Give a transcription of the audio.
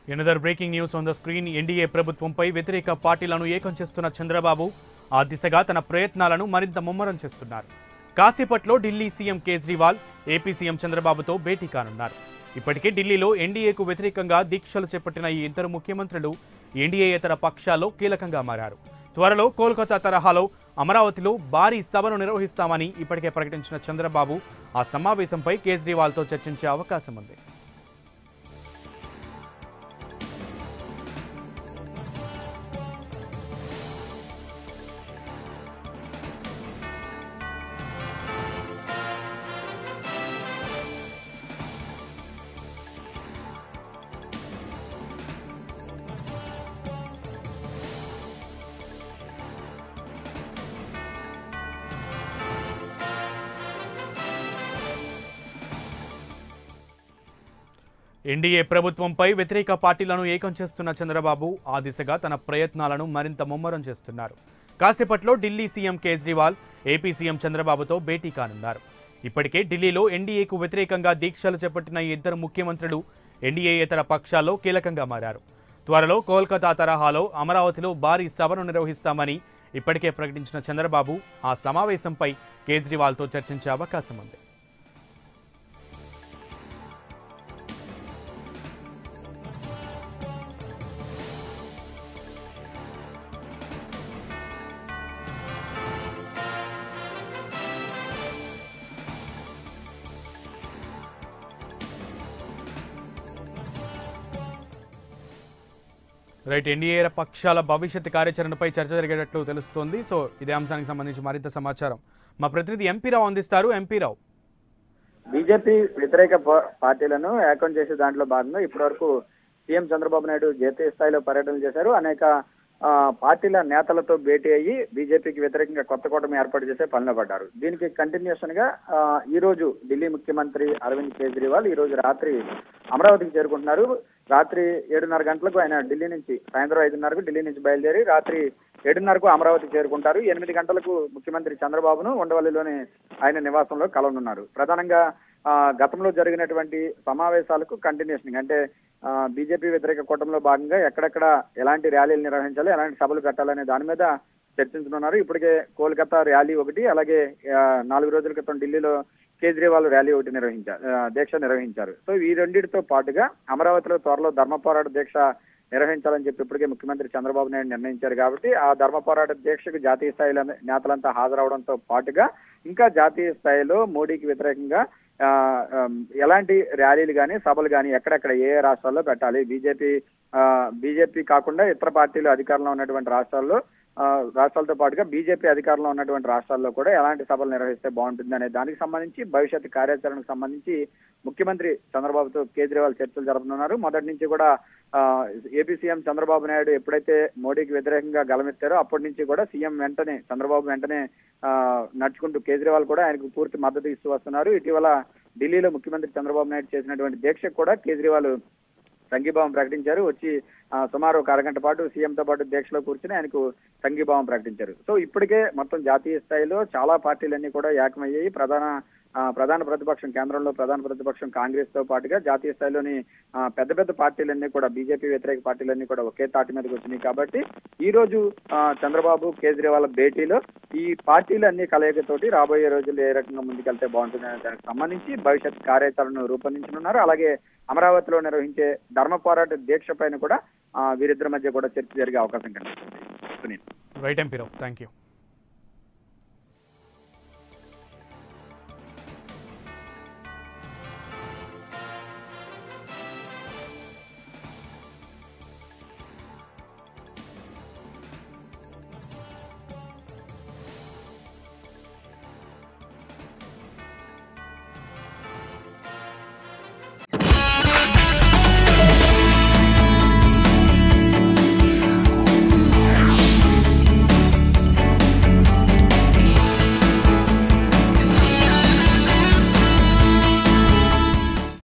another breaking news on the screen NDA ప్రభుత్వంపై వ్యతిరేక పార్టీలను ఏకం చేస్తున్న చంద్రబాబు ఆ దిశగా తన ప్రయత్నాలను మరింత ముమ్మరం చేస్తున్నారు కాసేపట్లో Delhi CM Kejriwal AP CM చంద్రబాబుతో భేటీ కానున్నారు ఇప్పటికే ఢిల్లీలో ఎన్డీఏకు వ్యతిరేకంగా దీక్షలు చేపట్టిన ఈ ఇద్దరు ముఖ్యమంత్రులు ఎన్డీఏతర పక్షాల్లో కీలకంగా మారారు త్వరలో కోల్కతా తరహాలో అమరావతిలో భారీ సభను నిర్వహిస్తామని ఇప్పటికే ప్రకటించిన చంద్రబాబు ఆ సమావేశంపై కేజ్రీవాల్తో చర్చించే అవకాశం ఉంది ఎన్డీఏ ప్రభుత్వంపై వ్యతిరేక పార్టీలను ఏకం చేస్తున్న చంద్రబాబు ఆ దిశగా తన ప్రయత్నాలను మరింత ముమ్మరం చేస్తున్నారు కాసేపట్లో Delhi CM Kejriwal AP CM చంద్రబాబుతో భేటీ కానున్నారు ఇప్పటికే ఢిల్లీలో ఎన్డీఏకు వ్యతిరేకంగా దీక్షలు చేపట్టిన ఈ ఇద్దరు ముఖ్యమంత్రులు ఎన్డీఏతర పక్షాల్లో కీలకంగా మారారు త్వరలో కోల్కతా తరహాలో అమరావతిలో భారీ సభను నిర్వహిస్తామని ఇప్పటికే ప్రకటించిన చంద్రబాబు ఆ సమావేశంపై కేజ్రీవాల్తో చర్చించే అవకాశం ఉంది రైట్ ఎన్డీఏ పక్షాల భవిష్యత్ కార్యాచరణపై చర్చ జరిగేటట్లు తెలుస్తోంది సో ఇదే అంశానికి సంబంధించి మరింత సమాచారం మా ప్రతినిధి ఎంపీరావు అందిస్తారు ఎంపీరావు బీజేపీ వ్యతిరేక పా- పార్టీలను ఏకం చేసే దాంట్లో భాగంగా ఇప్పటివరకు సీఎం చంద్రబాబు నాయుడు జాతీయ స్థాయిలో పర్యటనలు చేశారు అనేక ఆ, పార్టీల నేతలతో భేటీ అయ్యి బీజేపీకి వ్యతిరేకంగా కొత్త కూటమి ఏర్పాటు చేసే పనిలో పడ్డారు దీనికి కంటిన్యూషన్ గా ఆ, ఈ రోజు ఢిల్లీ ముఖ్యమంత్రి అరవింద్ కేజ్రీవాల్ ఈ రోజు రాత్రి అమరావతికి చేరుకుంటున్నారు రాత్రి ఏడున్నర గంటలకు ఆయన ఢిల్లీ నుంచి సాయంత్రం ఐదున్నరకు ఢిల్లీ నుంచి బయలుదేరి రాత్రి ఏడున్నరకు అమరావతి చేరుకుంటారు ఎనిమిది గంటలకు ముఖ్యమంత్రి చంద్రబాబును ఉండవల్లిలోని ఆయన నివాసంలో కలవనున్నారు ప్రధానంగా ఆ, గతంలో జరిగినటువంటి సమావేశాలకు కంటిన్యూషన్ అంటే బీజేపీ వ్యతిరేక కూటమిలో భాగంగా ఎక్కడెక్కడ ఎలాంటి ర్యాలీలు నిర్వహించాలి ఎలాంటి సభలు పెట్టాలనే దాని మీద చర్చించనున్నారు ఇప్పటికే కోల్కతా ర్యాలీ ఒకటి అలాగే ఆ, నాలుగు రోజుల క్రితం ఢిల్లీలో కేజ్రీవాల్ ర్యాలీ ఒకటి నిర్వహించారు ఆ, దీక్ష నిర్వహించారు సో ఈ రెండింటితో పాటుగా అమరావతిలో త్వరలో ధర్మ పోరాట దీక్ష నిర్వహించాలని చెప్పి ఇప్పటికే ముఖ్యమంత్రి చంద్రబాబు నాయుడు నిర్ణయించారు కాబట్టి ఆ ధర్మ పోరాట దీక్షకు జాతీయ స్థాయిలో నేతలంతా హాజరవడంతో పాటుగా ఇంకా జాతీయ స్థాయిలో మోడీకి వ్యతిరేకంగా ఆ, ఆమ్, ఎలాంటి ర్యాలీలు కానీ సభలు కానీ ఎక్కడెక్కడ ఏ ఏ రాష్ట్రాల్లో పెట్టాలి బీజేపీ బీజేపీ కాకుండా ఇతర పార్టీలు అధికారంలో ఉన్నటువంటి రాష్ట్రాల్లో ఆ, రాష్ట్రాలతో పాటుగా బీజేపీ అధికారంలో ఉన్నటువంటి రాష్ట్రాల్లో కూడా ఎలాంటి సభలు నిర్వహిస్తే బాగుంటుంది అనే దానికి సంబంధించి భవిష్యత్ కార్యాచరణకు సంబంధించి ముఖ్యమంత్రి చంద్రబాబుతో కేజ్రీవాల్ చర్చలు జరపనున్నారు మొదటి నుంచి కూడా ఆ, ఏపీ సీఎం చంద్రబాబు నాయుడు ఎప్పుడైతే మోడీకి వ్యతిరేకంగా గలమెత్తారో అప్పటి నుంచి కూడా సీఎం వెంటనే చంద్రబాబు వెంటనే ఆ, నడుచుకుంటూ కేజ్రీవాల్ కూడా ఆయనకు పూర్తి మద్దతు ఇస్తూ వస్తున్నారు ఇటీవల ఢిల్లీలో ముఖ్యమంత్రి చంద్రబాబు నాయుడు చేసినటువంటి దీక్షకు కూడా కేజ్రీవాల్ సంఘీభావం ప్రకటించారు వచ్చి ఆ, సుమారు ఒక అరగంట పాటు సీఎంతో పాటు దీక్షలో కూర్చుని ఆయనకు సంఘీభావం ప్రకటించారు సో ఇప్పటికే మొత్తం జాతీయ స్థాయిలో చాలా పార్టీలన్నీ కూడా ఏకమయ్యాయి ప్రధాన ఆ, ప్రధాన ప్రతిపక్షం కేంద్రంలో ప్రధాన ప్రతిపక్షం కాంగ్రెస్ తో పాటుగా జాతీయ స్థాయిలోని ఆ, పెద్ద పెద్ద పార్టీలన్నీ కూడా బీజేపీ వ్యతిరేక పార్టీలన్నీ కూడా ఒకే తాటి మీదకి వచ్చినాయి కాబట్టి ఈ రోజు ఆ, చంద్రబాబు కేజ్రీవాల్ భేటీలో ఈ పార్టీలన్నీ కలయికతోటి రాబోయే రోజుల్లో ఏ రకంగా ముందుకెళ్తే బాగుంటుందనే దానికి సంబంధించి భవిష్యత్ కార్యాచరణను రూపొందించనున్నారు అలాగే అమరావతిలో నిర్వహించే ధర్మ పోరాట దీక్ష పైన కూడా ఆ, వీరిద్దరి మధ్య కూడా చర్చ జరిగే అవకాశం కనిపిస్తుంది సునీల్ రైట్ ఎంపీరావు థ్యాంక్ యూ